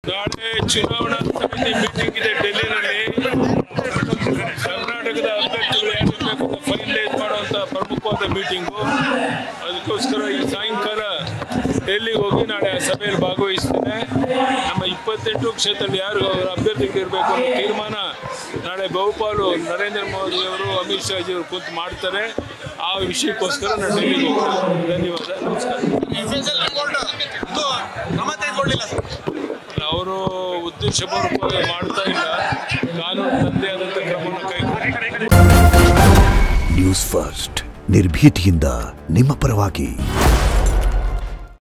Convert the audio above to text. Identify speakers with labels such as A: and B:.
A: ನಾಳೆ ಚುನಾವಣಾ ಸಮಿತಿ ಮೀಟಿಂಗ್ ಇದೆ ಡೆಲ್ಲಿನಲ್ಲಿ ಕರ್ನಾಟಕದ ಅಭ್ಯರ್ಥಿಗಳು ಯಾರಿರ್ಬೇಕು ಅಂತ ಫೈನಲೈಸ್ ಮಾಡುವಂತ ಪ್ರಮುಖವಾದ ಮೀಟಿಂಗು ಅದಕ್ಕೋಸ್ಕರ ಈ ಸಾಯಂಕಾಲ ಡೆಲ್ಲಿಗೆ ಹೋಗಿ ನಾಳೆ ಆ ಸಭೆಯಲ್ಲಿ ಭಾಗವಹಿಸ್ತೇನೆ ನಮ್ಮ ಇಪ್ಪತ್ತೆಂಟು ಕ್ಷೇತ್ರದಲ್ಲಿ ಯಾರು ಅವರ ಅಭ್ಯರ್ಥಿಗಳು ಇರಬೇಕು ಅನ್ನೋ ತೀರ್ಮಾನ ನಾಳೆ ಬಹುಪಾಲು ನರೇಂದ್ರ ಮೋದಿ ಅವರು ಅಮಿತ್ ಶಾಜಿ ಅವರು ಕೂತು ಮಾಡ್ತಾರೆ ಆ ವಿಷಯಕ್ಕೋಸ್ಕರ ನಾನು ಡೆಲ್ಲಿಗೆ ಹೋಗ್ತೇನೆ ಧನ್ಯವಾದ ನಮಸ್ಕಾರ
B: ಕ್ರಮ ತೆಗೆದುಕೊಳ್ಳಿಲ್ಲ ಸರ್
A: ಅವರು ಉದ್ದೇಶಪೂರ್ವಕವಾಗಿ ಮಾಡ್ತಾ ಇಲ್ಲ ಕಾನೂನು ತನ್ನದೇ ಆದಂಥ ಕ್ರಮವನ್ನು ಕೈಗೊಳ್ಳಿ
C: ನ್ಯೂಸ್ ಫಸ್ಟ್ ನಿರ್ಭೀತಿಯಿಂದ ನಿಮ್ಮ ಪರವಾಗಿ